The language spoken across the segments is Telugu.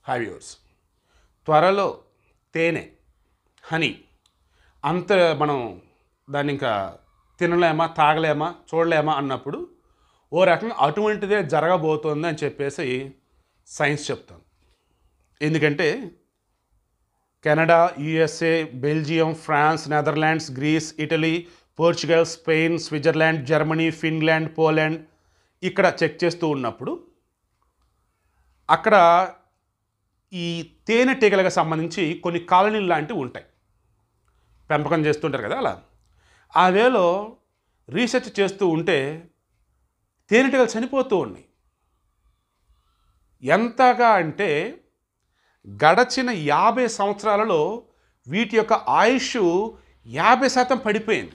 హ్యావ్యూర్స్ త్వరలో తేనె హనీ అంత మనం దాన్ని ఇంకా తినలేమా తాగలేమా చూడలేమా అన్నప్పుడు ఓ రకంగా అటువంటిదే జరగబోతోంది అని చెప్పేసి సైన్స్ చెప్తాం ఎందుకంటే Canada USA Belgium France Netherlands Greece Italy Portugal Spain Switzerland Germany Finland Poland ఇక్కడ చెక్ చేస్తూ ఉన్నప్పుడు అక్కడ ఈ తేనెటీగలకు సంబంధించి కొన్ని కాలనీలు లాంటివి ఉంటాయి పెంపకం చేస్తుంటారు కదా అలా ఆ వేలో రీసెర్చ్ చేస్తూ ఉంటే తేనెటీగలు చనిపోతూ ఉన్నాయి ఎంతగా అంటే గడచిన యాభై సంవత్సరాలలో వీటి యొక్క ఆయుష్ యాభై శాతం పడిపోయింది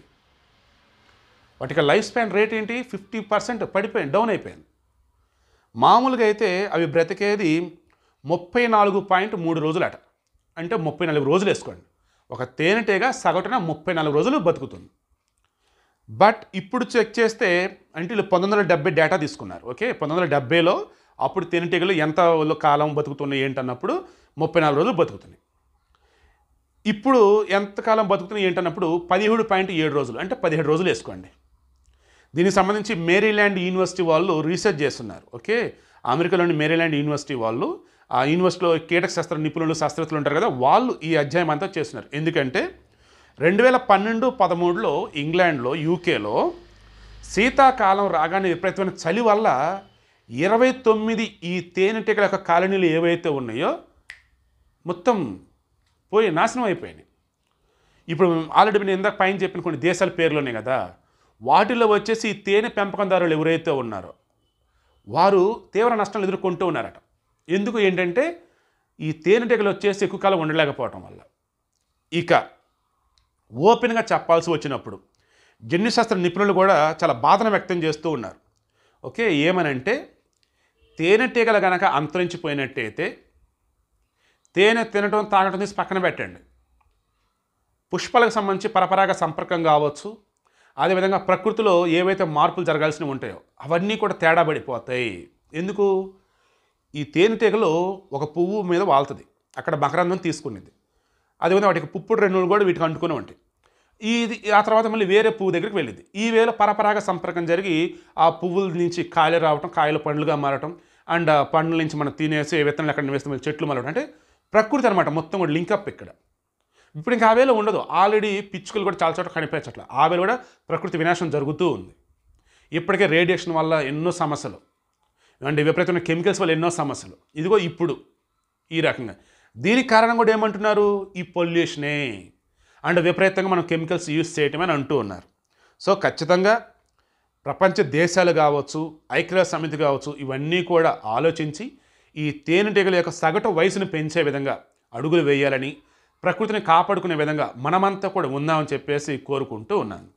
వాటికి లైఫ్ స్పాన్ రేట్ ఏంటి ఫిఫ్టీ పర్సెంట్ పడిపోయింది డౌన్ అయిపోయింది మామూలుగా అయితే అవి బ్రతికేది ముప్పై నాలుగు పాయింట్ మూడు రోజులట అంటే ముప్పై నాలుగు రోజులు వేసుకోండి ఒక తేనెటీగ సగటున ముప్పై నాలుగు రోజులు బతుకుతుంది బట్ ఇప్పుడు చెక్ చేస్తే అంటే వీళ్ళు పంతొమ్మిది వందల డెబ్బై డేటా తీసుకున్నారు ఓకే పంతొమ్మిది వందల డెబ్బైలో అప్పుడు తేనెటీగలు ఎంత కాలం బతుకుతున్నాయి ఏంటన్నప్పుడు ముప్పై నాలుగు రోజులు బతుకుతున్నాయి ఇప్పుడు ఎంతకాలం బతుకుతున్నాయి ఏంటన్నప్పుడు పదిహేడు పాయింట్ ఏడు రోజులు అంటే పదిహేడు రోజులు వేసుకోండి దీనికి సంబంధించి మేరీల్యాండ్ యూనివర్సిటీ వాళ్ళు రీసెర్చ్ చేస్తున్నారు ఓకే అమెరికాలోని మేరీల్యాండ్ యూనివర్సిటీ వాళ్ళు ఆ యూనివర్సిటీలో కీటక శాస్త్ర నిపుణులు శాస్త్రజ్ఞులు ఉంటారు కదా వాళ్ళు ఈ అధ్యాయం అంతా చేస్తున్నారు ఎందుకంటే రెండు వేల పన్నెండు పదమూడులో ఇంగ్లాండ్లో యూకేలో శీతాకాలం రాగానే విపరీతమైన చలి వల్ల ఇరవై తొమ్మిది ఈ తేనెటీగల యొక్క కాలనీలు ఏవైతే ఉన్నాయో మొత్తం పోయి నాశనం అయిపోయినాయి ఇప్పుడు ఆల్రెడీ నేను ఇందాక పైన చెప్పిన కొన్ని దేశాల పేర్లున్నాయి కదా వాటిలో వచ్చేసి ఈ తేనె పెంపకందారులు ఎవరైతే ఉన్నారో వారు తీవ్ర నష్టాలు ఎదుర్కొంటూ ఉన్నారట ఎందుకు ఏంటంటే ఈ తేనెటీగలు వచ్చేసి ఎక్కువ కాలం ఉండలేకపోవటం వల్ల ఇక ఓపెన్గా చెప్పాల్సి వచ్చినప్పుడు జన్యుశాస్త్ర నిపుణులు కూడా చాలా బాధను వ్యక్తం చేస్తూ ఉన్నారు ఓకే ఏమనంటే తేనెటీగలు గనక అంతరించిపోయినట్టయితే తేనె తినటం తాగటం తీసి పక్కన పెట్టండి పుష్పాలకు సంబంధించి పరపరాగ సంపర్కం కావచ్చు అదేవిధంగా ప్రకృతిలో ఏవైతే మార్పులు జరగాల్సినవి ఉంటాయో అవన్నీ కూడా తేడా పడిపోతాయి ఎందుకు ఈ తేనెటీగలు ఒక పువ్వు మీద వాళ్తుంది అక్కడ మకరందం తీసుకునేది అదేవిధంగా వాటికి పుప్పుడు రెన్నులు కూడా వీటికి అంటుకుని ఉంటాయి ఇది ఆ తర్వాత మళ్ళీ వేరే పువ్వు దగ్గరికి వెళ్ళింది ఈ వేళ పరపరాగ సంపర్కం జరిగి ఆ పువ్వుల నుంచి కాయలు రావటం కాయలు పండ్లుగా మారటం అండ్ ఆ పండ్ల నుంచి మనం తినేసి విత్తనాలు ఎక్కడ వేస్తే మళ్ళీ చెట్లు మలవడం అంటే ప్రకృతి అనమాట మొత్తం కూడా లింకప్ ఇక్కడ ఇప్పుడు ఇంకా ఆ వేళ ఉండదు ఆల్రెడీ పిచ్చుకలు కూడా చాలా చోట్ల కనిపించట్ల ఆ వేళ కూడా ప్రకృతి వినాశం జరుగుతూ ఉంది ఇప్పటికే రేడియేషన్ వల్ల ఎన్నో సమస్యలు అంటే విపరీతమైన కెమికల్స్ వల్ల ఎన్నో సమస్యలు ఇదిగో ఇప్పుడు ఈ రకంగా దీనికి కారణం కూడా ఏమంటున్నారు ఈ పొల్యూషనే అండ్ విపరీతంగా మనం కెమికల్స్ యూస్ చేయటమే అని అంటూ ఉన్నారు సో ఖచ్చితంగా ప్రపంచ దేశాలు కావచ్చు ఐక్యరాజ్య సమితి కావచ్చు ఇవన్నీ కూడా ఆలోచించి ఈ తేనెటీగల యొక్క సగటు వయసును పెంచే విధంగా అడుగులు వేయాలని ప్రకృతిని కాపాడుకునే విధంగా మనమంతా కూడా ఉందామని చెప్పేసి కోరుకుంటూ ఉన్నాను